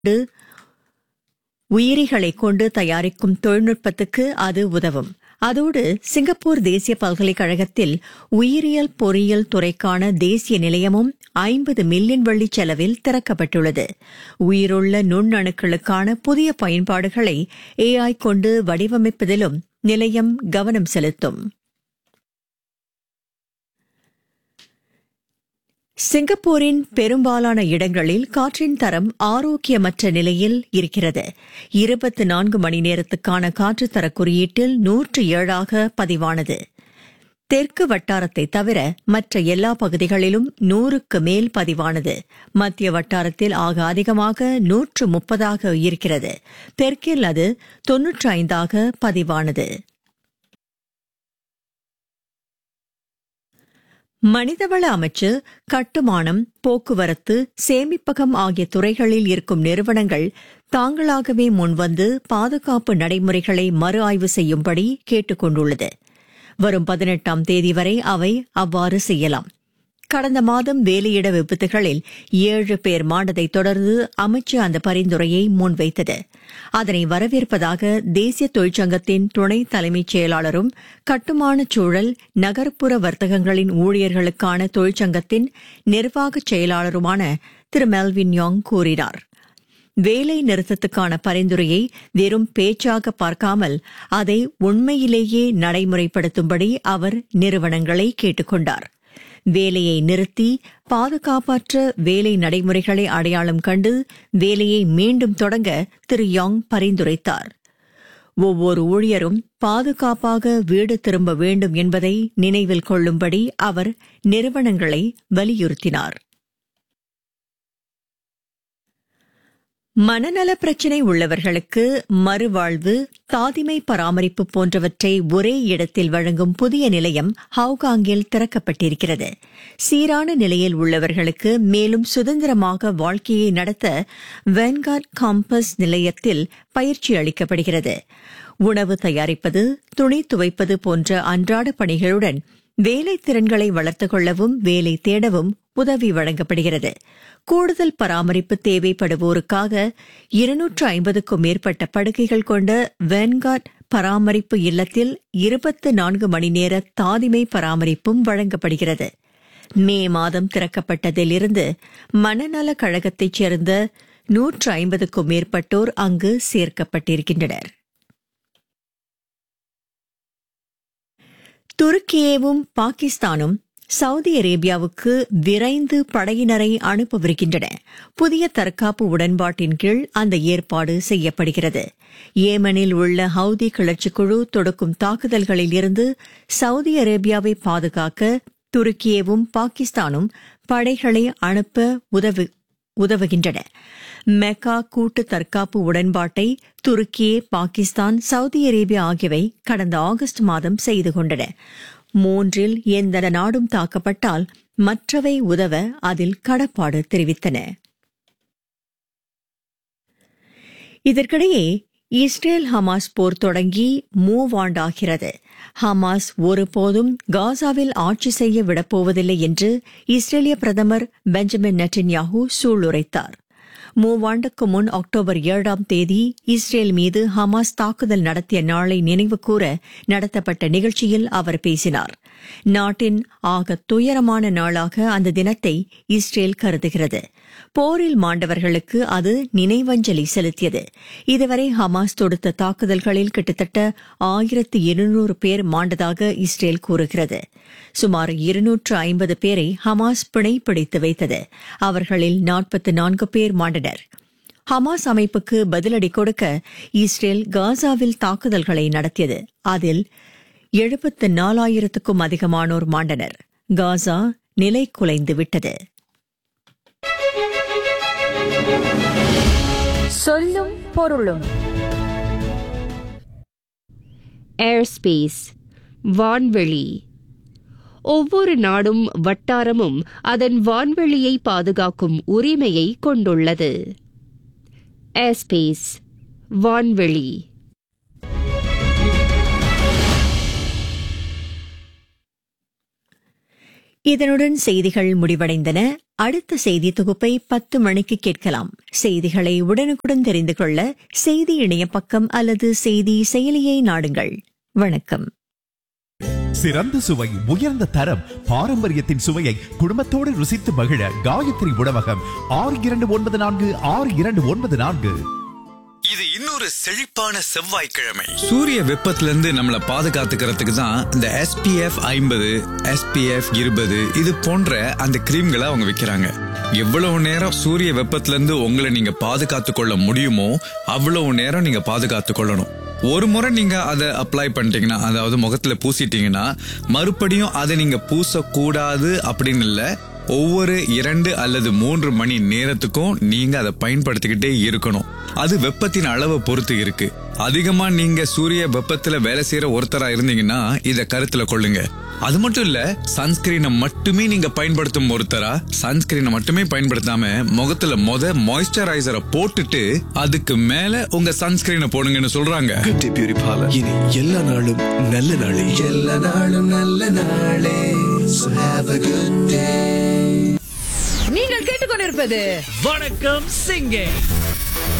உயிரிகளை கொண்டு தயாரிக்கும் தொழில்நுட்பத்துக்கு அது உதவும் அதோடு சிங்கப்பூர் தேசிய பல்கலைக்கழகத்தில் உயிரியல் பொறியியல் துறைக்கான தேசிய நிலையமும் ஐம்பது மில்லியன் வெள்ளி செலவில் திறக்கப்பட்டுள்ளது உயிருள்ள நுண்ணணுக்களுக்கான புதிய பயன்பாடுகளை ஏஐ கொண்டு வடிவமைப்பதிலும் நிலையம் கவனம் செலுத்தும் சிங்கப்பூரின் பெரும்பாலான இடங்களில் காற்றின் தரம் ஆரோக்கியமற்ற நிலையில் இருக்கிறது இருபத்தி நான்கு மணி நேரத்துக்கான காற்றுத்தர குறியீட்டில் நூற்று ஏழாக பதிவானது தெற்கு வட்டாரத்தை தவிர மற்ற எல்லா பகுதிகளிலும் நூறுக்கு மேல் பதிவானது மத்திய வட்டாரத்தில் ஆக அதிகமாக நூற்று முப்பதாக இருக்கிறது தெற்கில் அது தொன்னூற்றி ஐந்தாக பதிவானது மனிதவள அமைச்சு கட்டுமானம் போக்குவரத்து சேமிப்பகம் ஆகிய துறைகளில் இருக்கும் நிறுவனங்கள் தாங்களாகவே முன்வந்து பாதுகாப்பு நடைமுறைகளை மறு ஆய்வு செய்யும்படி கேட்டுக் கொண்டுள்ளது வரும் பதினெட்டாம் தேதி வரை அவை அவ்வாறு செய்யலாம் கடந்த மாதம் வேலையிட விபத்துகளில் ஏழு பேர் மாண்டதை தொடர்ந்து அமைச்சு அந்த பரிந்துரையை முன்வைத்தது அதனை வரவேற்பதாக தேசிய தொழிற்சங்கத்தின் துணை தலைமைச் செயலாளரும் கட்டுமான சூழல் நகர்ப்புற வர்த்தகங்களின் ஊழியர்களுக்கான தொழிற்சங்கத்தின் நிர்வாகச் செயலாளருமான திரு மெல்வின் யாங் கூறினார் வேலை நிறுத்தத்துக்கான பரிந்துரையை வெறும் பேச்சாக பார்க்காமல் அதை உண்மையிலேயே நடைமுறைப்படுத்தும்படி அவர் நிறுவனங்களை கேட்டுக்கொண்டார் வேலையை நிறுத்தி பாதுகாப்பற்ற வேலை நடைமுறைகளை அடையாளம் கண்டு வேலையை மீண்டும் தொடங்க திரு யாங் பரிந்துரைத்தார் ஒவ்வொரு ஊழியரும் பாதுகாப்பாக வீடு திரும்ப வேண்டும் என்பதை நினைவில் கொள்ளும்படி அவர் நிறுவனங்களை வலியுறுத்தினார் மனநல பிரச்சினை உள்ளவர்களுக்கு மறுவாழ்வு தாதிமை பராமரிப்பு போன்றவற்றை ஒரே இடத்தில் வழங்கும் புதிய நிலையம் ஹவுகாங்கில் திறக்கப்பட்டிருக்கிறது சீரான நிலையில் உள்ளவர்களுக்கு மேலும் சுதந்திரமாக வாழ்க்கையை நடத்த வென்கார்ட் காம்பஸ் நிலையத்தில் பயிற்சி அளிக்கப்படுகிறது உணவு தயாரிப்பது துணி துவைப்பது போன்ற அன்றாட பணிகளுடன் வேலை திறன்களை வளர்த்துக் கொள்ளவும் வேலை தேடவும் உதவி வழங்கப்படுகிறது கூடுதல் பராமரிப்பு தேவைப்படுவோருக்காக இருநூற்று ஐம்பதுக்கும் மேற்பட்ட படுக்கைகள் கொண்ட வென்கார்ட் பராமரிப்பு இல்லத்தில் இருபத்து நான்கு மணி நேர தாதிமை பராமரிப்பும் வழங்கப்படுகிறது மே மாதம் திறக்கப்பட்டதிலிருந்து மனநல கழகத்தைச் சேர்ந்த நூற்று ஐம்பதுக்கும் மேற்பட்டோர் அங்கு சேர்க்கப்பட்டிருக்கின்றனர் துருக்கியேவும் பாகிஸ்தானும் சவுதி அரேபியாவுக்கு விரைந்து படையினரை அனுப்பவிருக்கின்றன புதிய தற்காப்பு உடன்பாட்டின் கீழ் அந்த ஏற்பாடு செய்யப்படுகிறது ஏமனில் உள்ள ஹவுதி கிளர்ச்சிக்குழு தொடுக்கும் தாக்குதல்களில் இருந்து சவுதி அரேபியாவை பாதுகாக்க துருக்கியேவும் பாகிஸ்தானும் படைகளை அனுப்ப உதவு உதவுகின்றன மெக்கா கூட்டு தற்காப்பு உடன்பாட்டை துருக்கியே பாகிஸ்தான் சவுதி அரேபியா ஆகியவை கடந்த ஆகஸ்ட் மாதம் செய்து கொண்டன மூன்றில் எந்த நாடும் தாக்கப்பட்டால் மற்றவை உதவ அதில் கடப்பாடு தெரிவித்தன இதற்கிடையே இஸ்ரேல் ஹமாஸ் போர் தொடங்கி மூவாண்டாகிறது ஹமாஸ் ஒருபோதும் காசாவில் ஆட்சி செய்ய விடப்போவதில்லை என்று இஸ்ரேலிய பிரதமர் பெஞ்சமின் நெட்டன்யாஹூ சூளுரைத்தார் மூவாண்டுக்கு முன் அக்டோபர் ஏழாம் தேதி இஸ்ரேல் மீது ஹமாஸ் தாக்குதல் நடத்திய நாளை நினைவு கூற நடத்தப்பட்ட நிகழ்ச்சியில் அவர் பேசினார் நாட்டின் ஆக துயரமான நாளாக அந்த தினத்தை இஸ்ரேல் கருதுகிறது போரில் மாண்டவர்களுக்கு அது நினைவஞ்சலி செலுத்தியது இதுவரை ஹமாஸ் தொடுத்த தாக்குதல்களில் கிட்டத்தட்ட ஆயிரத்து இருநூறு பேர் மாண்டதாக இஸ்ரேல் கூறுகிறது சுமார் இருநூற்று ஐம்பது பேரை ஹமாஸ் பிணை பிடித்து வைத்தது அவர்களில் நாற்பத்தி நான்கு பேர் மாண்டனர் ஹமாஸ் அமைப்புக்கு பதிலடி கொடுக்க இஸ்ரேல் காசாவில் தாக்குதல்களை நடத்தியது அதில் எழுபத்து நாலாயிரத்துக்கும் அதிகமானோர் மாண்டனர் காசா நிலை குலைந்து விட்டது சொல்லும் பொருளும் ஏர்ஸ்பேஸ் வான்வெளி ஒவ்வொரு நாடும் வட்டாரமும் அதன் வான்வெளியை பாதுகாக்கும் உரிமையை கொண்டுள்ளது ஏர்ஸ்பேஸ் வான்வெளி இதனுடன் செய்திகள் முடிவடைந்தன அடுத்த செய்தி தொகுப்பை பத்து மணிக்கு கேட்கலாம் செய்திகளை உடனுக்குடன் தெரிந்து கொள்ள செய்தி இணைய பக்கம் அல்லது செய்தி செயலியை நாடுங்கள் வணக்கம் சிறந்த சுவை உயர்ந்த தரம் பாரம்பரியத்தின் சுவையை குடும்பத்தோடு ருசித்து மகிழ காயத்ரி உணவகம் ஆறு இரண்டு ஒன்பது நான்கு ஆறு இரண்டு ஒன்பது நான்கு இது இன்னொரு செழிப்பான செவ்வாய்க்கிழமை சூரிய வெப்பத்துல இருந்து நம்மளை பாதுகாத்துக்கிறதுக்கு தான் இந்த SPF ஐம்பது SPF இருபது இது போன்ற அந்த கிரீம்களை அவங்க விற்கிறாங்க எவ்வளவு நேரம் சூரிய வெப்பத்துல இருந்து உங்களை நீங்க பாதுகாத்து கொள்ள முடியுமோ அவ்வளவு நேரம் நீங்க பாதுகாத்து கொள்ளணும் ஒரு முறை நீங்க அதை அப்ளை பண்ணிட்டீங்கன்னா அதாவது முகத்துல பூசிட்டீங்கன்னா மறுபடியும் அதை நீங்க பூசக்கூடாது அப்படின்னு இல்ல ஒவ்வொரு இரண்டு அல்லது மூன்று மணி நேரத்துக்கும் நீங்க அதை பயன்படுத்திக்கிட்டே இருக்கணும் அது வெப்பத்தின் அளவை பொறுத்து இருக்கு அதிகமா நீங்க சூரிய வெப்பத்துல வேலை செய்யற ஒருத்தரா இருந்தீங்கன்னா இத கருத்துல கொள்ளுங்க அது மட்டும் இல்ல சன்ஸ்கிரீனை மட்டுமே நீங்க பயன்படுத்தும் ஒருத்தரா சன்ஸ்கிரீனை மட்டுமே பயன்படுத்தாம முகத்துல மொத மாய்ஸ்சரைசரை போட்டுட்டு அதுக்கு மேல உங்க சன்ஸ்கிரீனை போடுங்கன்னு சொல்றாங்க குட்டி பியூரி பார்லர் இனி எல்லா நாளும் நல்ல நாளே எல்லா நாளும் நல்ல நாளே So have a good day நீங்கள் கேட்டுக்கொண்டிருப்பது வணக்கம் சிங்கே